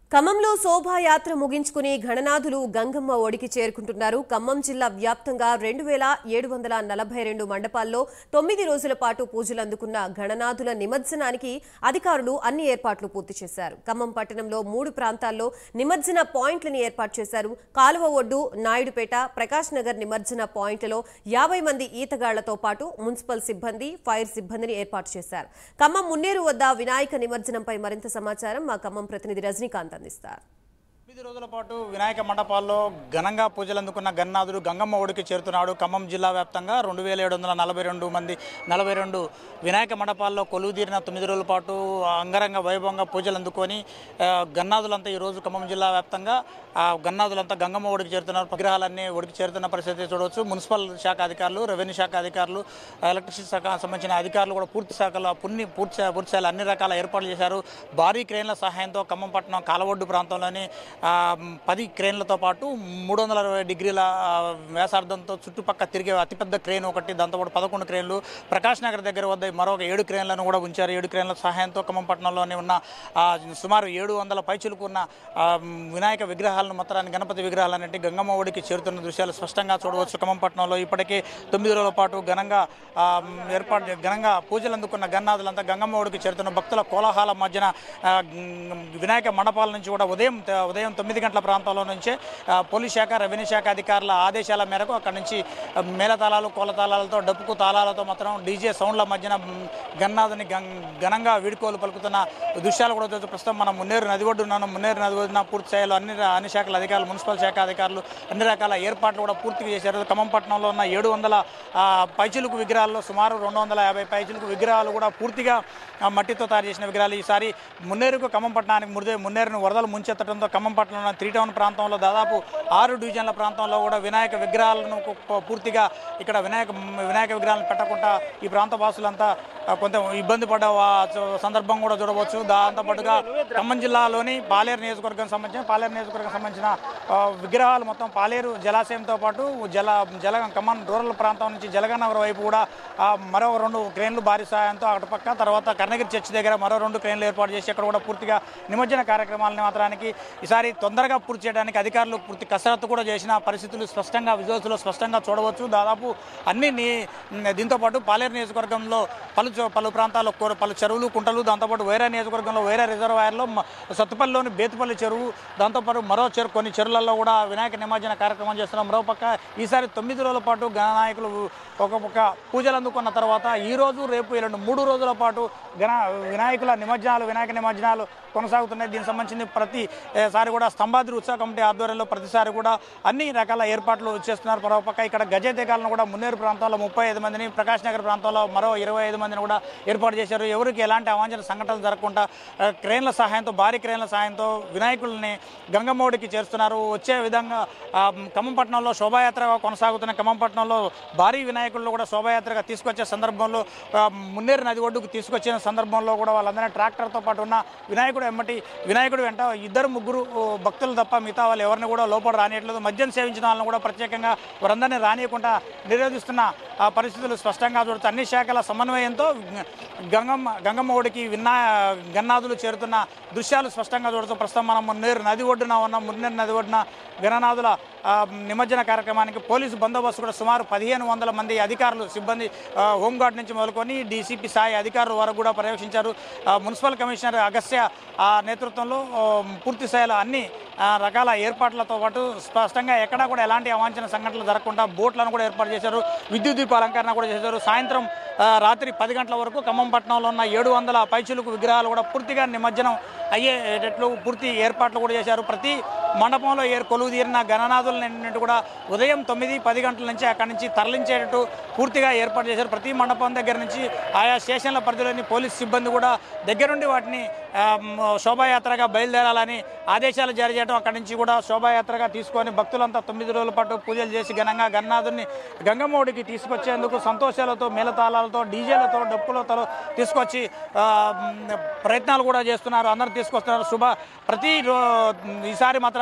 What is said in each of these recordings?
ఖమ్మంలో శోభాయాత్ర ముగించుకుని గణనాథులు గంగమ్మ ఒడికి చేరుకుంటున్నారు ఖమ్మం జిల్లా వ్యాప్తంగా రెండు వేల ఏడు వందల నలభై రెండు మండపాల్లో తొమ్మిది రోజుల పాటు పూజలు అందుకున్న గణనాథుల నిమజ్జనానికి అధికారులు అన్ని ఏర్పాట్లు పూర్తి చేశారు ఖమ్మం పట్టణంలో మూడు ప్రాంతాల్లో నిమజ్జన పాయింట్లను ఏర్పాటు చేశారు కాలువ ఒడ్డు నాయుడుపేట ప్రకాష్ నగర్ నిమజ్జన పాయింట్లలో యాభై మంది ఈతగాళ్లతో పాటు మున్సిపల్ సిబ్బంది ఫైర్ సిబ్బందిని ఏర్పాటు చేశారు ఖమ్మం మున్నేరు వద్ద వినాయక నిమజ్జనంపై మరింత సమాచారం మా ఖమ్మం ప్రతినిధి రజనీకాంత్ అందిస్తారు తొమ్మిది రోజుల పాటు వినాయక మండపాల్లో ఘనంగా పూజలు అందుకున్న గన్నాథుడు గంగమ్మ ఒడికి చేరుతున్నాడు ఖమ్మం జిల్లా వ్యాప్తంగా రెండు వేల ఏడు వందల నలభై రెండు మంది నలభై రెండు వినాయక మండపాల్లో కొలువుదీరిన తొమ్మిది రోజుల పాటు అంగరంగ వైభవంగా పూజలు అందుకొని ఆ, గన్నాథులంతా ఈరోజు ఖమ్మం జిల్లా వ్యాప్తంగా ఆ గన్నాథులంతా గంగమ్మ ఒడికి చేరుతున్నారు విగ్రహాలన్నీ ఒడికి చేరుతున్న పరిస్థితి చూడవచ్చు మున్సిపల్ శాఖ అధికారులు రెవెన్యూ శాఖ అధికారులు ఎలక్ట్రిసిటీ శాఖ సంబంధించిన అధికారులు కూడా పూర్తి శాఖలో పున్ని పూర్తి పూర్తి స్థాయిలో అన్ని రకాల ఏర్పాట్లు చేశారు భారీ క్రేన్ల సహాయంతో ఖమ్మం పట్టణం కాలవొడ్డు ప్రాంతంలోని ఆ, పది క్రేన్లతో పాటు మూడు వందల అరవై డిగ్రీల ఆ, వ్యాసార్థంతో చుట్టుపక్క తిరిగే అతిపెద్ద క్రేన్ ఒకటి దాంతోపాటు పదకొండు క్రేన్లు ప్రకాష్ నగర్ దగ్గర వద్ద మరొక ఏడు క్రేన్లను కూడా ఉంచారు ఏడు క్రేన్ల సహాయంతో ఖమ్మం పట్టణంలోనే ఉన్న ఆ, సుమారు ఏడు వందల పైచులకు ఉన్న ఆ, వినాయక విగ్రహాలను మొత్తాన్ని గణపతి విగ్రహాలన్నింటి గంగమ్మ ఒడికి చేరుతున్న దృశ్యాలు స్పష్టంగా చూడవచ్చు ఖమ్మం పట్టణంలో ఇప్పటికే తొమ్మిది రోజుల పాటు ఘనంగా ఆ, ఏర్పాటు ఘనంగా పూజలు అందుకున్న గన్నాథులంతా గంగమ్మ ఒడికి చేరుతున్న భక్తుల కోలాహల మధ్యన ఆ, గ్- వినాయక మండపాల నుంచి కూడా ఉదయం ఉదయం తొమ్మిది గంటల ప్రాంతంలో నుంచే ఆ, పోలీస్ శాఖ రెవెన్యూ శాఖ అధికారుల ఆదేశాల మేరకు అక్కడి నుంచి ఆ, మేళతాళాలు కోలతాళాలతో డప్పుకు తాళాలతో మాత్రం డీజే సౌండ్ల మధ్యన మ్, గన్నాథుని గం- ఘనంగా వీడుకోలు పలుకుతున్న దృశ్యాలు కూడా చూస్తూ ప్రస్తుతం మనం మున్నేరు నది ఒడ్డు ఉన్నాను మున్నేరు నది ఒడ్డున పూర్తి స్థాయిలో అన్ని ర- అన్ని శాఖల అధికారులు మున్సిపల్ శాఖ అధికారులు అన్ని రకాల ఏర్పాట్లు కూడా పూర్తిగా చేశారు ఖమ్మం పట్టణంలో ఉన్న ఏడు వందల పైచిలుకు విగ్రహాల్లో సుమారు రెండు వందల యాభై పైచిలుకు విగ్రహాలు కూడా పూర్తిగా ఆ, మట్టితో తయారు చేసిన విగ్రహాలు ఈసారి మున్నేరుకు ఖమ్మం పట్టణానికి మురిదే మున్నేరును వరదలు ముంచెత్తడంతో ఖమ్మం పట్టణంలో త్రీ టౌన్ ప్రాంతంలో దాదాపు ఆరు డివిజన్ల ప్రాంతంలో కూడా వినాయక విగ్రహాలను కు- కు- పూర్తిగా ఇక్కడ వినాయక వినాయక విగ్రహాలను పెట్టకుండా ఈ ప్రాంత వాసులంతా ఆ, కొంత ఇబ్బంది పడ్డ వా- సందర్భం కూడా చూడవచ్చు దాంతోపాటుగా ఖమ్మం జిల్లాలోని పాలేరు నియోజకవర్గం సంబంధించిన పాలేరు నియోజకవర్గం సంబంధించిన ఆ, విగ్రహాలు మొత్తం పాలేరు జలాశయంతో పాటు జల జల ఖమ్మం రూరల్ ప్రాంతం నుంచి జలగనగర్ వైపు కూడా ఆ, మరో రెండు క్రేన్లు భారీ సాయంతో అటుపక్క తర్వాత కర్ణగిరి చర్చ్ దగ్గర మరో రెండు క్రేన్లు ఏర్పాటు చేసి అక్కడ కూడా పూర్తిగా నిమజ్జన కార్యక్రమాలను మాత్రానికి ఈసారి తొందరగా పూర్తి చేయడానికి అధికారులు పూర్తి కసరత్తు కూడా చేసిన పరిస్థితులు స్పష్టంగా విజువల్స్లో స్పష్టంగా చూడవచ్చు దాదాపు అన్ని నీ- దీంతో పాటు పాలేరు నియోజకవర్గంలో పలు చో- పలు ప్రాంతాల్లో కూ- పలు చెరువులు కుంటలు దాంతోపాటు వైరా నియోజకవర్గంలో వైరా రిజర్వాయర్లో మ- సత్తుపల్లిలోని బేతుపల్లి చెరువు దాంతోపాటు మరో చెరువు కొన్ని చెరువులలో కూడా వినాయక నిమజ్జన కార్యక్రమం చేస్తున్నాం మరో పక్క ఈసారి తొమ్మిది రోజుల పాటు గణనాయకులు ఒక పక్క పూజలు అందుకున్న తర్వాత ఈ రోజు రేపు ఎల్లుండి మూడు రోజుల పాటు గణ వినాయకుల నిమజ్జనాలు వినాయక నిమజ్జనాలు కొనసాగుతున్నాయి దీనికి సంబంధించి ప్రతి ఏ, సారి కూడా స్తంభాద్రి ఉత్సవ కమిటీ ఆధ్వర్యంలో ప్రతిసారి కూడా అన్ని రకాల ఏర్పాట్లు చేస్తున్నారు మరో పక్క ఇక్కడ గజేతేకాలను కూడా మున్నేరు ప్రాంతంలో ముప్పై ఐదు మందిని ప్రకాష్ నగర్ ప్రాంతంలో మరో ఇరవై ఐదు మందిని కూడా ఏర్పాటు చేశారు ఎవరికి ఎలాంటి అవాంఛన సంఘటనలు జరగకుండా ఆ, క్రేన్ల సహాయంతో భారీ క్రేన్ల సహాయంతో వినాయకుల్ని గంగమ్మోడికి చేరుస్తున్నారు వచ్చే విధంగా ఆ, ఖమ్మం పట్టణంలో శోభాయాత్రగా కొనసాగుతున్న ఖమ్మం పట్టణంలో భారీ వినాయకులను కూడా శోభాయాత్రగా తీసుకొచ్చే సందర్భంలో ఆ, మున్నేరు నది ఒడ్డుకు తీసుకొచ్చిన సందర్భంలో కూడా వాళ్ళందరినీ ట్రాక్టర్తో పాటు ఉన్న వినాయకుడు ఎమ్మటి వినాయకుడు వెంట ఇద్దరు ముగ్గురు ఓ, భక్తులు తప్ప మిగతా వాళ్ళు ఎవరిని కూడా లోపల రానియట్లేదు మద్యం సేవించిన వాళ్ళని కూడా ప్రత్యేకంగా వారందరినీ రానియకుండా నిరోధిస్తున్న ఆ పరిస్థితులు స్పష్టంగా చూడవచ్చు అన్ని శాఖల సమన్వయంతో గంగమ్మ గంగమ్మ ఒడికి విన్నా గన్నాదులు చేరుతున్న దృశ్యాలు స్పష్టంగా చూడవచ్చు ప్రస్తుతం మనం మున్నేరు నది ఒడ్డున ఉన్న మున్నేరు నది ఒడ్డున గణనాథుల ఆ, నిమజ్జన కార్యక్రమానికి పోలీసు బందోబస్తు కూడా సుమారు పదిహేను వందల మంది అధికారులు సిబ్బంది ఆ, హోంగార్డ్ నుంచి మొదలుకొని డీసీపీ స్థాయి అధికారుల వరకు కూడా పర్యవేక్షించారు ఆ, మున్సిపల్ కమిషనర్ అగస్త్య ఆ నేతృత్వంలో ఆ, పూర్తి స్థాయిలో అన్ని ఆ, రకాల ఏర్పాట్లతో పాటు స్పష్టంగా ఎక్కడా కూడా ఎలాంటి అవాంఛన సంఘటనలు జరగకుండా బోట్లను కూడా ఏర్పాటు చేశారు విద్యుత్ దీప అలంకరణ కూడా చేశారు సాయంత్రం ఆ, రాత్రి పది గంటల వరకు ఖమ్మం పట్టణంలో ఉన్న ఏడు వందల పైచులకు విగ్రహాలు కూడా పూర్తిగా నిమజ్జనం అయ్యేటట్లు పూర్తి ఏర్పాట్లు కూడా చేశారు ప్రతి మండపంలో ఏర్ కొలువు తీరిన గణనాథులన్నింటి కూడా ఉదయం తొమ్మిది పది గంటల నుంచి అక్కడి నుంచి తరలించేటట్టు పూర్తిగా ఏర్పాటు చేశారు ప్రతి మండపం దగ్గర నుంచి ఆయా స్టేషన్ల పరిధిలోని పోలీస్ సిబ్బంది కూడా దగ్గరుండి వాటిని ఆ, మ్, శోభాయాత్రగా బయలుదేరాలని ఆదేశాలు జారీ చేయడం అక్కడి నుంచి కూడా శోభాయాత్రగా తీసుకొని భక్తులంతా తొమ్మిది రోజుల పాటు పూజలు చేసి ఘనంగా గన్నాథుని గంగమ్మోడికి తీసుకొచ్చేందుకు సంతోషాలతో మేళతాళాలతో డీజేలతో డప్పులతో తీసుకొచ్చి ఆ, మ్, ప్రయత్నాలు కూడా చేస్తున్నారు అందరూ తీసుకొస్తున్నారు శుభ ప్రతి రో- ఈసారి మాత్రానికి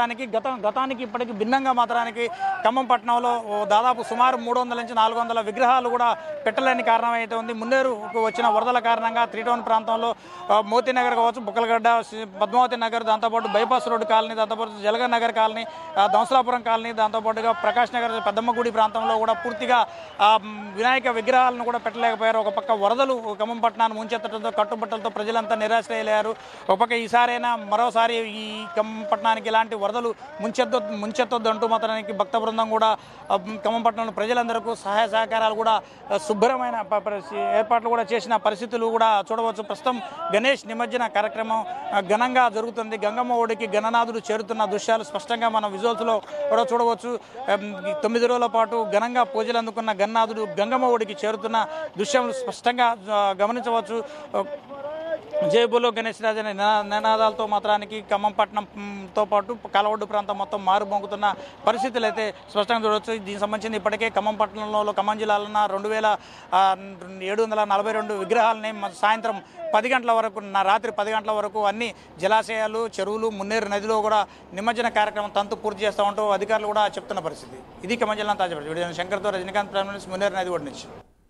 మాత్రానికి గత గతానికి ఇప్పటికి భిన్నంగా మాత్రానికి ఖమ్మం పట్టణంలో ఓ దాదాపు సుమారు మూడు వందల నుంచి నాలుగు వందల విగ్రహాలు కూడా పెట్టలేని కారణం అయితే ఉంది మున్నేరుకు వచ్చిన వరదల కారణంగా త్రీ టౌన్ ప్రాంతంలో ఆ, మోతీ నగర్ కావచ్చు బుక్కలగడ్డ సి- పద్మావతి నగర్ దాంతోపాటు బైపాస్ రోడ్డు కాలనీ దాంతోపాటు జలగర్ నగర్ కాలనీ ఆ, దంసలాపురం కాలనీ దాంతోపాటుగా ప్రకాష్ నగర్ పెద్దమ్మగుడి ప్రాంతంలో కూడా పూర్తిగా ఆ, మ్, వినాయక విగ్రహాలను కూడా పెట్టలేకపోయారు ఒక పక్క వరదలు ఖమ్మం పట్టణాన్ని ముంచెత్తడంతో కట్టుబట్టలతో ప్రజలంతా నిరాశ్రయలయ్యారు ఒక పక్క ఈసారైనా మరోసారి ఈ ఖమ్మం పట్టణానికి ఇలాంటి వరదలు ముంచెత్త ముంచెత్తొద్దు అంటూ మాత్రానికి భక్త బృందం కూడా ఆ, మ్, ఖమ్మం పట్టణంలో ప్రజలందరికీ సహాయ సహకారాలు కూడా ఆ, శుభ్రమైన ప- ప- ఏర్పాట్లు కూడా చేసిన పరిస్థితులు కూడా చూడవచ్చు ప్రస్తుతం గణేష్ నిమజ్జన కార్యక్రమం ఆ, ఘనంగా జరుగుతుంది గంగమ్మ ఒడికి గణనాథుడు చేరుతున్న దృశ్యాలు స్పష్టంగా మనం విజువల్స్లో కూడా చూడవచ్చు ఆమ్, ఈ తొమ్మిది రోజుల పాటు ఘనంగా పూజలు అందుకున్న గణనాథుడు గంగమ్మ ఒడికి చేరుతున్న దృశ్యం స్పష్టంగా ఆ, గమనించవచ్చు ఆ, జై బోలో గణేష్ రాజు అనే నినా- నినాదాలతో మాత్రానికి ఖమ్మం పట్టణంతో పాటు కలవడ్డు ప్రాంతం మొత్తం మారు మొంగుతున్న పరిస్థితులు అయితే స్పష్టంగా చూడవచ్చు దీనికి సంబంధించి ఇప్పటికే ఖమ్మం పట్టణంలో ఖమ్మం జిల్లాలో రెండు వేల ఏడు వందల నలభై రెండు విగ్రహాలని మ- సాయంత్రం పది గంటల వరకు నా రాత్రి పది గంటల వరకు అన్ని జలాశయాలు చెరువులు మున్నేరు నదిలో కూడా నిమజ్జన కార్యక్రమం తంతు పూర్తి చేస్తూ ఉంటూ అధికారులు కూడా చెప్తున్న పరిస్థితి ఇది ఖమ్మం జిల్లా తాజా పరిస్థితి. వీడియో శంకర్తో రజనీకాంత్ ప్రైమ్ మినిస్టర్ మున్నేరు నది ఒడి నుంచి